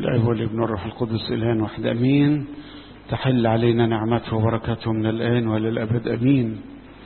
الاب والابن والروح القدس الان واحد امين تحل علينا نعمته وبركاته من الان وللابد امين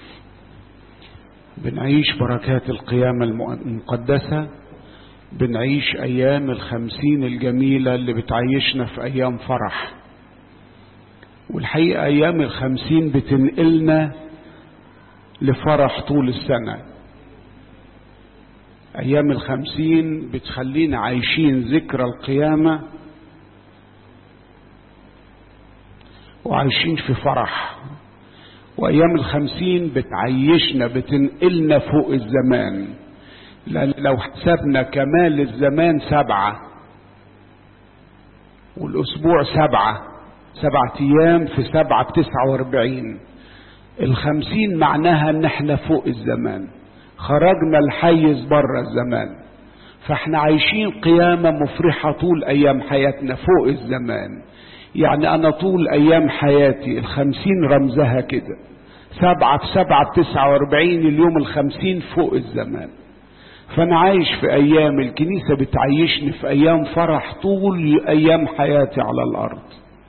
بنعيش بركات القيامه المقدسه بنعيش ايام الخمسين الجميله اللي بتعيشنا في ايام فرح والحقيقه ايام الخمسين بتنقلنا لفرح طول السنه أيام الخمسين بتخلينا عايشين ذكرى القيامة وعايشين في فرح وأيام الخمسين بتعيشنا بتنقلنا فوق الزمان لو حسبنا كمال الزمان سبعة والأسبوع سبعة سبعة أيام في سبعة بتسعة واربعين الخمسين معناها ان احنا فوق الزمان خرجنا الحيز بره الزمان فاحنا عايشين قيامة مفرحة طول أيام حياتنا فوق الزمان يعني أنا طول أيام حياتي الخمسين رمزها كده سبعة في سبعة بتسعة واربعين اليوم الخمسين فوق الزمان فأنا عايش في أيام الكنيسة بتعيشني في أيام فرح طول أيام حياتي على الأرض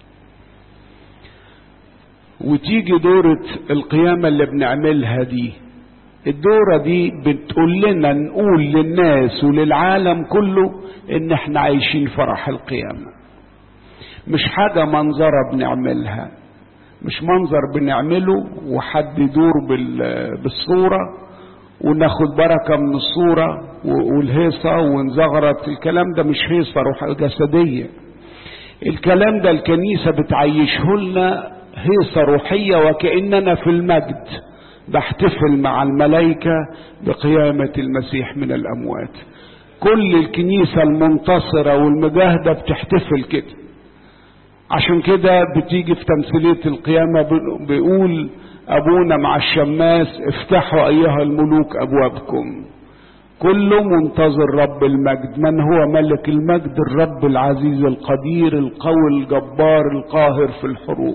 وتيجي دورة القيامة اللي بنعملها دي الدورة دي بتقول لنا نقول للناس وللعالم كله ان احنا عايشين فرح القيامة مش حاجة منظرة بنعملها مش منظر بنعمله وحد يدور بالصورة وناخد بركة من الصورة والهيصة ونزغرط الكلام ده مش هيصة روح جسدية الكلام ده الكنيسة بتعيشه لنا هيصة روحية وكأننا في المجد بحتفل مع الملائكة بقيامة المسيح من الأموات كل الكنيسة المنتصرة والمجاهدة بتحتفل كده عشان كده بتيجي في تمثيلية القيامة بيقول أبونا مع الشماس افتحوا أيها الملوك أبوابكم كله منتظر رب المجد من هو ملك المجد الرب العزيز القدير القوي الجبار القاهر في الحروب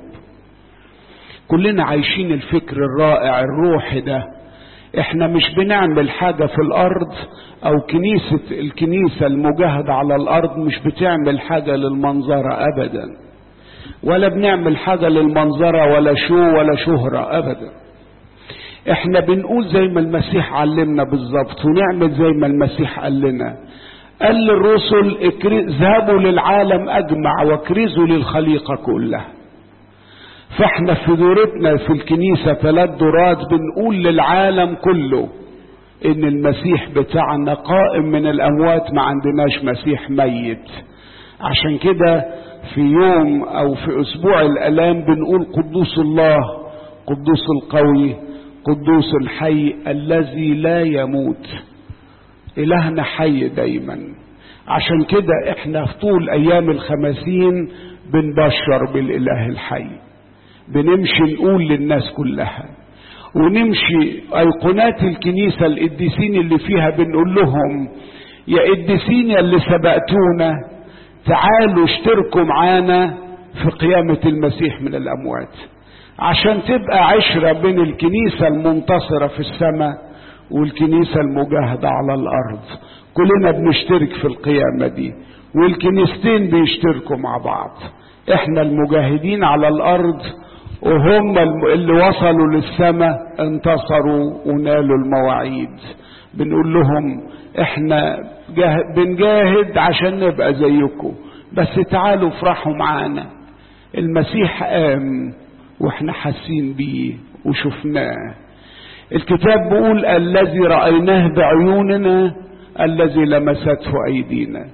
كلنا عايشين الفكر الرائع الروحي ده احنا مش بنعمل حاجة في الارض او كنيسة الكنيسة المجاهدة على الارض مش بتعمل حاجة للمنظرة ابدا ولا بنعمل حاجة للمنظرة ولا شو ولا شهرة ابدا احنا بنقول زي ما المسيح علمنا بالظبط ونعمل زي ما المسيح قال لنا قال للرسل اذهبوا للعالم اجمع واكرزوا للخليقة كلها فاحنا في دورتنا في الكنيسة ثلاث دورات بنقول للعالم كله ان المسيح بتاعنا قائم من الاموات ما عندناش مسيح ميت عشان كده في يوم او في اسبوع الالام بنقول قدوس الله قدوس القوي قدوس الحي الذي لا يموت الهنا حي دايما عشان كده احنا في طول ايام الخمسين بنبشر بالاله الحي بنمشي نقول للناس كلها ونمشي ايقونات الكنيسة القديسين اللي فيها بنقول لهم يا قديسين يا اللي سبقتونا تعالوا اشتركوا معانا في قيامة المسيح من الأموات عشان تبقى عشرة بين الكنيسة المنتصرة في السماء والكنيسة المجاهدة على الأرض كلنا بنشترك في القيامة دي والكنيستين بيشتركوا مع بعض احنا المجاهدين على الأرض وهم اللي وصلوا للسماء انتصروا ونالوا المواعيد بنقول لهم احنا بنجاهد عشان نبقى زيكم بس تعالوا افرحوا معانا المسيح قام واحنا حاسين بيه وشفناه الكتاب بيقول الذي رأيناه بعيوننا الذي لمسته ايدينا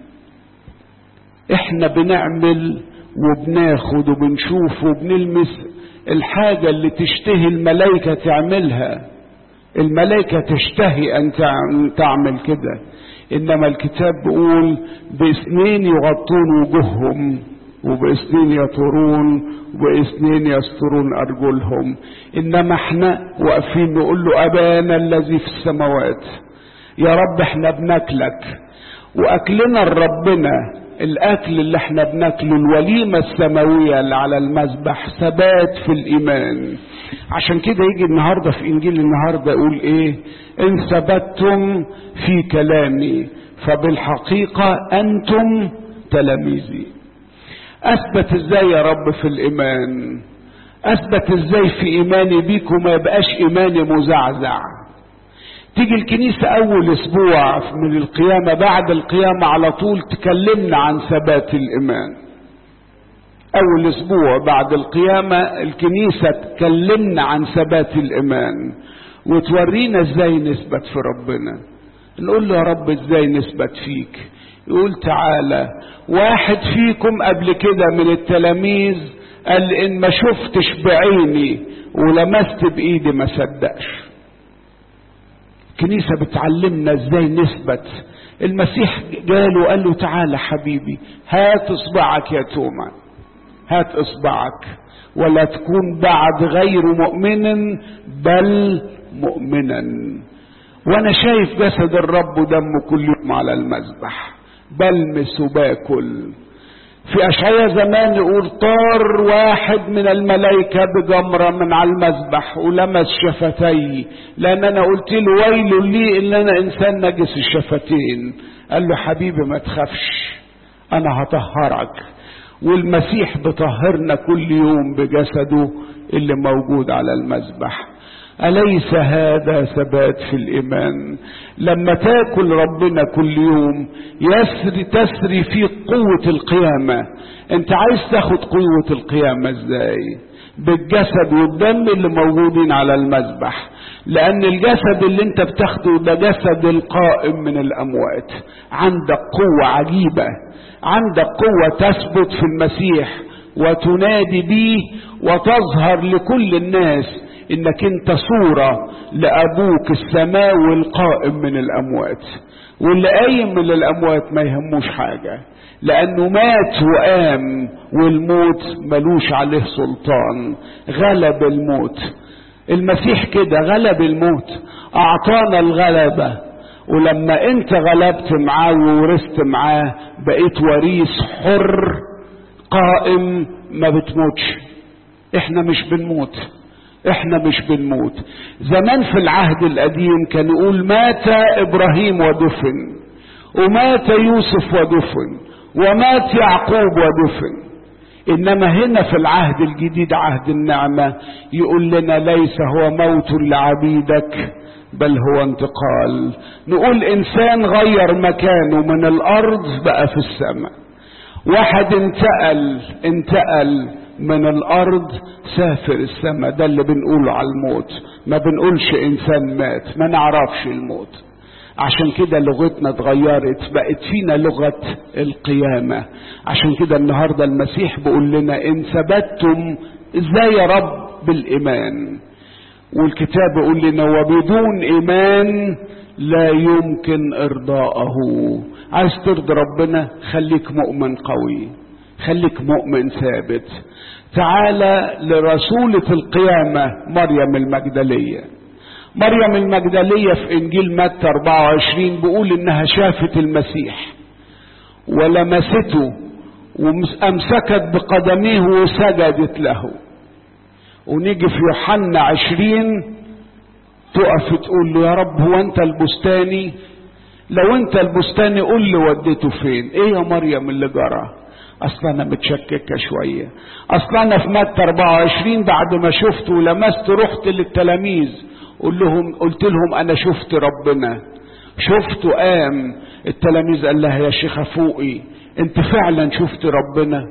احنا بنعمل وبناخد وبنشوف وبنلمس الحاجة اللي تشتهي الملائكة تعملها الملائكة تشتهي أن تعمل كده إنما الكتاب بيقول بإثنين يغطون وجوههم وبإثنين يطرون وبإثنين يسترون أرجلهم إنما احنا واقفين نقول له أبانا الذي في السماوات يا رب احنا بناكلك وأكلنا لربنا الاكل اللي احنا بناكله الوليمه السماويه اللي على المذبح ثبات في الايمان عشان كده يجي النهارده في انجيل النهارده يقول ايه ان ثبتتم في كلامي فبالحقيقه انتم تلاميذي اثبت ازاي يا رب في الايمان اثبت ازاي في ايماني بيك وما يبقاش ايماني مزعزع تيجي الكنيسة أول أسبوع من القيامة بعد القيامة على طول تكلمنا عن ثبات الإيمان أول أسبوع بعد القيامة الكنيسة تكلمنا عن ثبات الإيمان وتورينا إزاي نثبت في ربنا نقول له يا رب إزاي نثبت فيك يقول تعالى واحد فيكم قبل كده من التلاميذ قال إن ما شفتش بعيني ولمست بإيدي ما صدقش الكنيسة بتعلمنا ازاي نثبت المسيح جاله وقال له تعالى حبيبي هات اصبعك يا توما هات اصبعك ولا تكون بعد غير مؤمن بل مؤمنا وانا شايف جسد الرب ودمه كل يوم على المذبح بلمس وباكل في أشعية زمان يقول طار واحد من الملائكة بجمرة من على المذبح ولمس شفتي لأن أنا قلت له ويل لي إن أنا إنسان نجس الشفتين قال له حبيبي ما تخافش أنا هطهرك والمسيح بطهرنا كل يوم بجسده اللي موجود على المذبح أليس هذا ثبات في الإيمان لما تاكل ربنا كل يوم يسري تسري في قوة القيامة انت عايز تاخد قوة القيامة ازاي بالجسد والدم اللي موجودين على المذبح لأن الجسد اللي انت بتاخده ده جسد القائم من الأموات عندك قوة عجيبة عندك قوة تثبت في المسيح وتنادي به وتظهر لكل الناس انك انت صورة لابوك السماوي القائم من الاموات واللي قايم من الاموات ما يهموش حاجة لانه مات وقام والموت ملوش عليه سلطان غلب الموت المسيح كده غلب الموت اعطانا الغلبة ولما انت غلبت معاه وورثت معاه بقيت وريث حر قائم ما بتموتش احنا مش بنموت احنا مش بنموت زمان في العهد القديم كان يقول مات ابراهيم ودفن ومات يوسف ودفن ومات يعقوب ودفن انما هنا في العهد الجديد عهد النعمة يقول لنا ليس هو موت لعبيدك بل هو انتقال نقول انسان غير مكانه من الارض بقى في السماء واحد انتقل انتقل من الارض سافر السماء ده اللي بنقوله على الموت ما بنقولش انسان مات ما نعرفش الموت عشان كده لغتنا اتغيرت بقت فينا لغة القيامة عشان كده النهاردة المسيح بيقول لنا ان ثبتتم ازاي يا رب بالايمان والكتاب يقول لنا وبدون ايمان لا يمكن ارضاءه عايز ترضي ربنا خليك مؤمن قوي خليك مؤمن ثابت تعالى لرسولة القيامة مريم المجدلية مريم المجدلية في انجيل متى 24 بيقول انها شافت المسيح ولمسته وامسكت بقدميه وسجدت له ونيجي في يوحنا عشرين تقف تقول له يا رب هو انت البستاني لو انت البستاني قول لي وديته فين ايه يا مريم اللي جرى اصلا انا متشككه شويه اصلا انا في متى 24 بعد ما شفت ولمست رحت للتلاميذ قول لهم قلت لهم انا شفت ربنا شفت قام التلاميذ قال لها يا شيخه فوقي انت فعلا شفت ربنا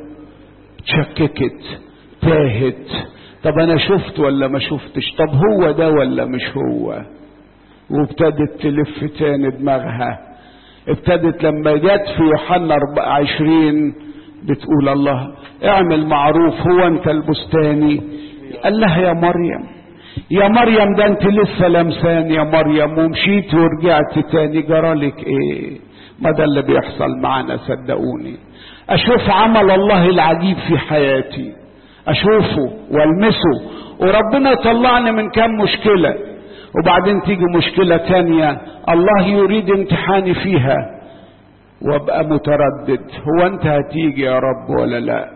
تشككت تاهت طب انا شفت ولا ما شفتش طب هو ده ولا مش هو وابتدت تلف تاني دماغها ابتدت لما جت في يوحنا 24 بتقول الله اعمل معروف هو انت البستاني قال لها يا مريم يا مريم ده انت لسه لمسان يا مريم ومشيت ورجعت تاني جرالك ايه ما ده اللي بيحصل معانا صدقوني اشوف عمل الله العجيب في حياتي اشوفه والمسه وربنا يطلعني من كام مشكلة وبعدين تيجي مشكلة تانية الله يريد امتحاني فيها وابقى متردد هو انت هتيجي يا رب ولا لا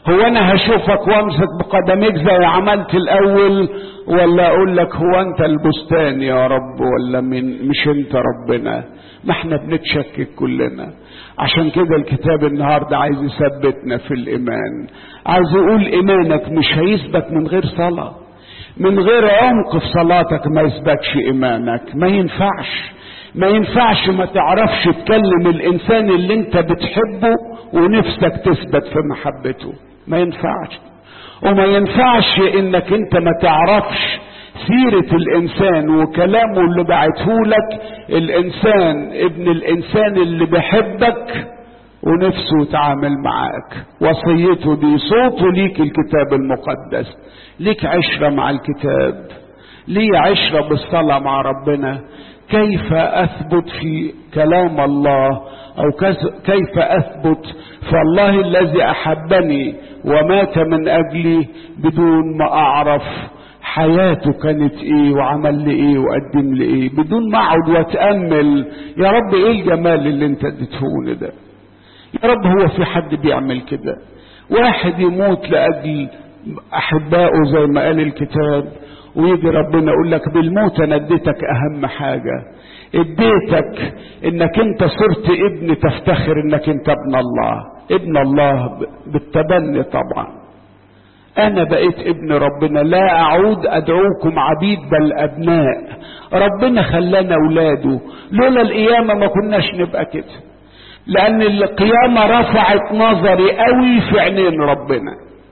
هو انا هشوفك وامسك بقدميك زي عملت الاول ولا اقول لك هو انت البستان يا رب ولا من مش انت ربنا ما احنا بنتشكك كلنا عشان كده الكتاب النهارده عايز يثبتنا في الايمان عايز يقول ايمانك مش هيثبت من غير صلاه من غير عمق في صلاتك ما يثبتش ايمانك ما ينفعش ما ينفعش ما تعرفش تكلم الانسان اللي انت بتحبه ونفسك تثبت في محبته ما ينفعش وما ينفعش انك انت ما تعرفش سيرة الانسان وكلامه اللي بعته لك الانسان ابن الانسان اللي بيحبك ونفسه يتعامل معاك وصيته دي صوته ليك الكتاب المقدس ليك عشرة مع الكتاب ليه عشرة بالصلاة مع ربنا كيف اثبت في كلام الله او كيف اثبت فالله الذي احبني ومات من اجلي بدون ما اعرف حياته كانت ايه وعمل لي ايه وقدم لي ايه بدون ما اقعد واتامل يا رب ايه الجمال اللي انت اديتهوني ده يا رب هو في حد بيعمل كده واحد يموت لاجل احبائه زي ما قال الكتاب ويجي ربنا يقول لك بالموت انا اديتك اهم حاجه اديتك انك انت صرت ابن تفتخر انك انت ابن الله ابن الله بالتبني طبعا انا بقيت ابن ربنا لا اعود ادعوكم عبيد بل ابناء ربنا خلانا اولاده لولا القيامه ما كناش نبقى كده لان القيامه رفعت نظري قوي في عينين ربنا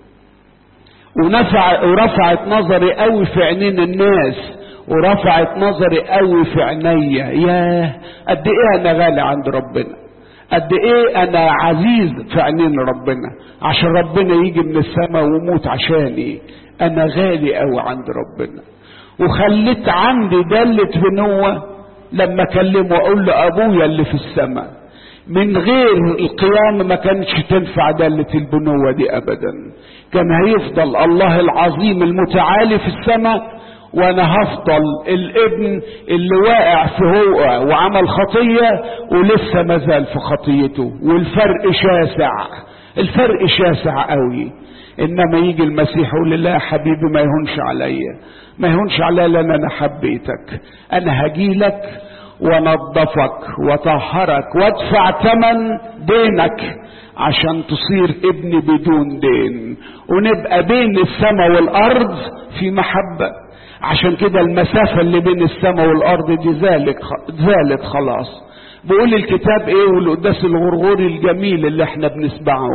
ونفع ورفعت نظري قوي في عينين الناس ورفعت نظري قوي في عينيا ياه قد ايه انا غالي عند ربنا قد ايه انا عزيز في عينين ربنا عشان ربنا يجي من السماء ويموت عشاني انا غالي قوي عند ربنا وخليت عندي دالة بنوة لما اكلمه واقول له ابويا اللي في السماء من غير القيامة ما كانتش تنفع دالة البنوة دي ابدا كان هيفضل الله العظيم المتعالي في السماء وانا هفضل الابن اللي واقع في هو وعمل خطية ولسه مازال في خطيته والفرق شاسع الفرق شاسع قوي انما يجي المسيح يقول لي لا يا حبيبي ما يهونش عليا ما يهونش عليا لان انا حبيتك انا هجيلك ونظفك وطهرك وادفع ثمن دينك عشان تصير ابن بدون دين ونبقى بين السماء والارض في محبه عشان كده المسافة اللي بين السماء والأرض دي زالت زالت خلاص بيقول الكتاب ايه والقداس الغرغوري الجميل اللي احنا بنسمعه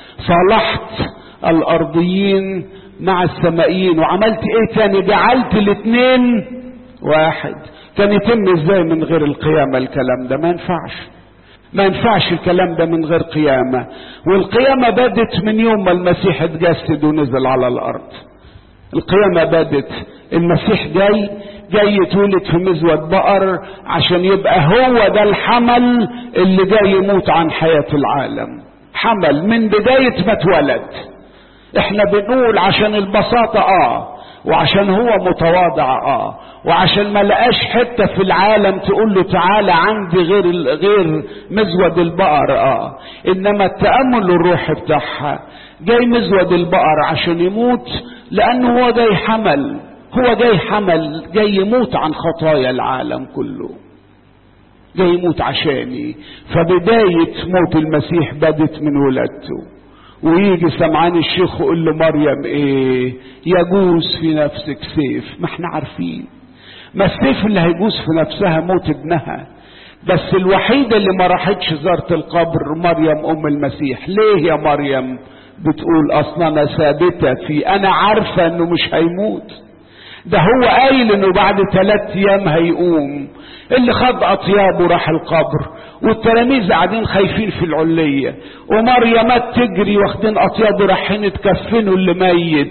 صالحت الأرضيين مع السمائيين وعملت ايه تاني جعلت الاثنين واحد كان يتم ازاي من غير القيامة الكلام ده ما ينفعش ما ينفعش الكلام ده من غير قيامة والقيامة بدت من يوم ما المسيح اتجسد ونزل على الأرض القيامة بدت المسيح جاي جاي يتولد في مزود بقر عشان يبقى هو ده الحمل اللي جاي يموت عن حياة العالم حمل من بداية ما اتولد احنا بنقول عشان البساطة اه وعشان هو متواضع اه وعشان ما لقاش حتة في العالم تقول له تعالى عندي غير غير مزود البقر اه انما التأمل الروحي بتاعها جاي مزود البقر عشان يموت لانه هو جاي حمل هو جاي حمل جاي يموت عن خطايا العالم كله جاي يموت عشاني فبداية موت المسيح بدت من ولادته ويجي سمعان الشيخ يقول له مريم ايه يجوز في نفسك سيف ما احنا عارفين ما السيف اللي هيجوز في نفسها موت ابنها بس الوحيدة اللي ما راحتش زارت القبر مريم ام المسيح ليه يا مريم بتقول اصلا انا ثابتة في انا عارفة انه مش هيموت ده هو قايل انه بعد ثلاث ايام هيقوم اللي خد اطيابه راح القبر والتلاميذ قاعدين خايفين في العلية ومريمات تجري واخدين اطيابه رايحين تكفنوا اللي ميت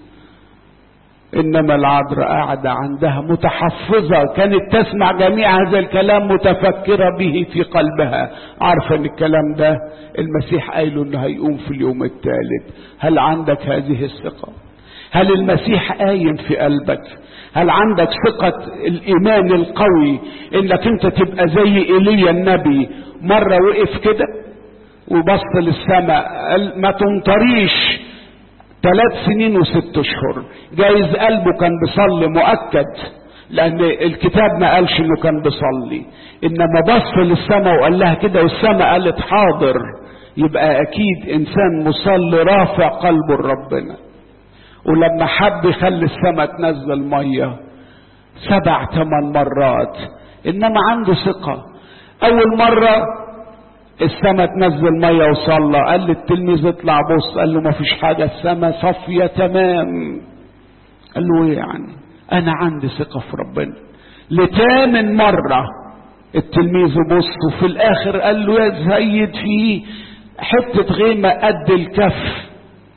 انما العذراء قاعدة عندها متحفظة كانت تسمع جميع هذا الكلام متفكرة به في قلبها عارفة ان الكلام ده المسيح قايله انه هيقوم في اليوم الثالث هل عندك هذه الثقة هل المسيح قايم في قلبك هل عندك ثقة الإيمان القوي إنك أنت تبقى زي إيليا النبي مرة وقف كده وبص للسماء قال ما تمطريش ثلاث سنين وست اشهر جايز قلبه كان بيصلي مؤكد لان الكتاب ما قالش انه كان بيصلي انما بص للسماء وقال لها كده والسماء قالت حاضر يبقى اكيد انسان مصلي رافع قلبه لربنا ولما حب يخلي السماء تنزل ميه سبع ثمان مرات انما عنده ثقه اول مره السماء تنزل ميه وصلى قال للتلميذ اطلع بص قال له ما فيش حاجه السماء صافيه تمام قال له ايه يعني انا عندي ثقه في ربنا لتامن مره التلميذ بص وفي الاخر قال له يا زيد في حته غيمه قد الكف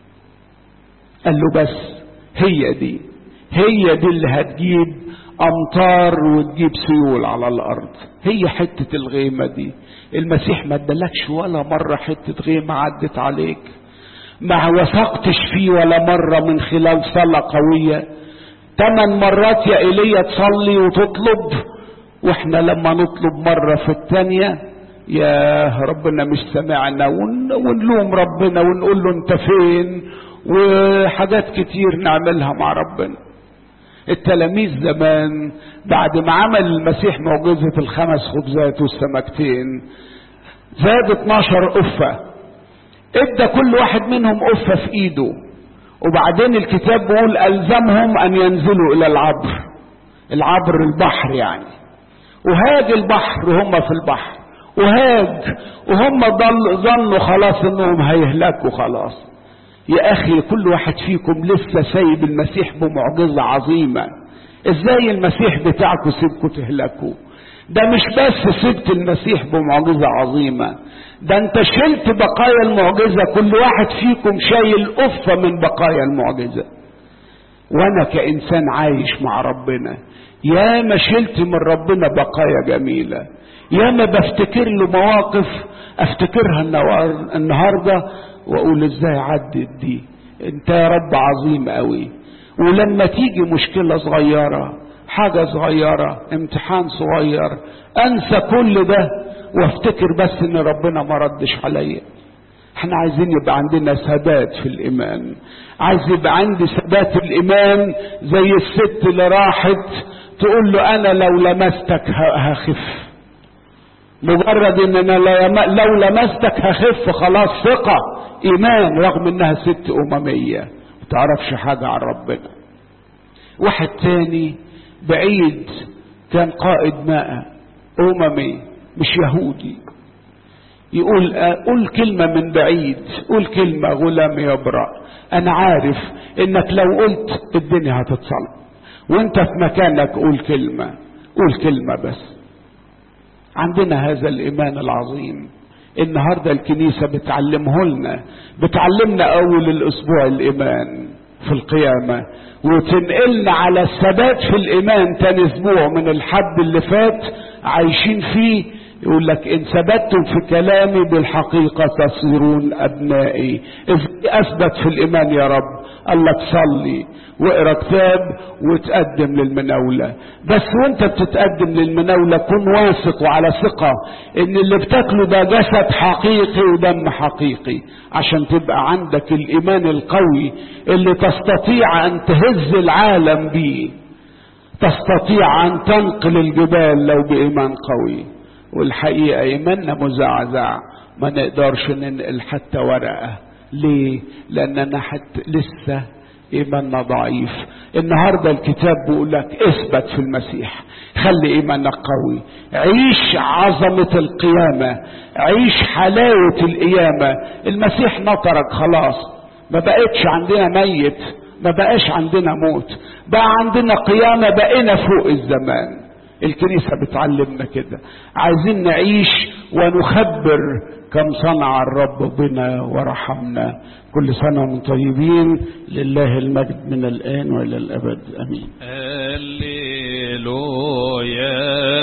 قال له بس هي دي هي دي اللي هتجيب امطار وتجيب سيول على الارض هي حته الغيمه دي المسيح ما ادالكش ولا مره حته غيمه عدت عليك ما وثقتش فيه ولا مره من خلال صلاه قويه ثمان مرات يا ايليا تصلي وتطلب واحنا لما نطلب مره في الثانيه يا ربنا مش سمعنا ونلوم ربنا ونقول له انت فين وحاجات كتير نعملها مع ربنا التلاميذ زمان بعد ما عمل المسيح معجزة الخمس خبزات والسمكتين زاد 12 قفة ادى كل واحد منهم قفة في ايده وبعدين الكتاب بيقول ألزمهم أن ينزلوا إلى العبر العبر البحر يعني وهاج البحر وهم في البحر وهاج وهم ضل ظنوا خلاص انهم هيهلكوا خلاص يا اخي كل واحد فيكم لسه سايب المسيح بمعجزة عظيمة ازاي المسيح بتاعكم سيبكم تهلكوا ده مش بس سبت المسيح بمعجزة عظيمة ده انت شلت بقايا المعجزة كل واحد فيكم شايل قفة من بقايا المعجزة وانا كانسان عايش مع ربنا يا ما شلت من ربنا بقايا جميلة يا ما بفتكر له مواقف افتكرها النهارده واقول ازاي عدت دي انت يا رب عظيم قوي ولما تيجي مشكله صغيره حاجه صغيره امتحان صغير انسى كل ده وافتكر بس ان ربنا ما ردش عليا احنا عايزين يبقى عندنا ثبات في الايمان عايز يبقى عندي ثبات الايمان زي الست اللي راحت تقول له انا لو لمستك هخف مجرد ان انا لو لمستك هخف خلاص ثقة ايمان رغم انها ست اممية ما تعرفش حاجة عن ربنا واحد تاني بعيد كان قائد ماء اممي مش يهودي يقول قول كلمة من بعيد قول كلمة غلام يبرأ انا عارف انك لو قلت الدنيا هتتصلب وانت في مكانك قول كلمة قول كلمة بس عندنا هذا الايمان العظيم النهارده الكنيسه بتعلمه لنا بتعلمنا اول الاسبوع الايمان في القيامه وتنقلنا على الثبات في الايمان تاني اسبوع من الحد اللي فات عايشين فيه يقول لك ان ثبتتم في كلامي بالحقيقه تصيرون ابنائي اثبت في الايمان يا رب قال لك صلي واقرا كتاب وتقدم للمناوله بس وانت بتتقدم للمناوله كن واثق وعلى ثقه ان اللي بتاكله ده جسد حقيقي ودم حقيقي عشان تبقى عندك الايمان القوي اللي تستطيع ان تهز العالم بيه تستطيع ان تنقل الجبال لو بايمان قوي والحقيقه ايماننا مزعزع ما نقدرش ننقل حتى ورقه ليه لاننا حتى لسه ايماننا ضعيف النهارده الكتاب بيقول لك اثبت في المسيح خلي ايمانك قوي عيش عظمه القيامه عيش حلاوه القيامه المسيح نطرك خلاص ما بقتش عندنا ميت ما بقاش عندنا موت بقى عندنا قيامه بقينا فوق الزمان الكنيسة بتعلمنا كده عايزين نعيش ونخبر كم صنع الرب بنا ورحمنا كل سنة وانتم طيبين لله المجد من الآن وإلى الأبد أمين هللويا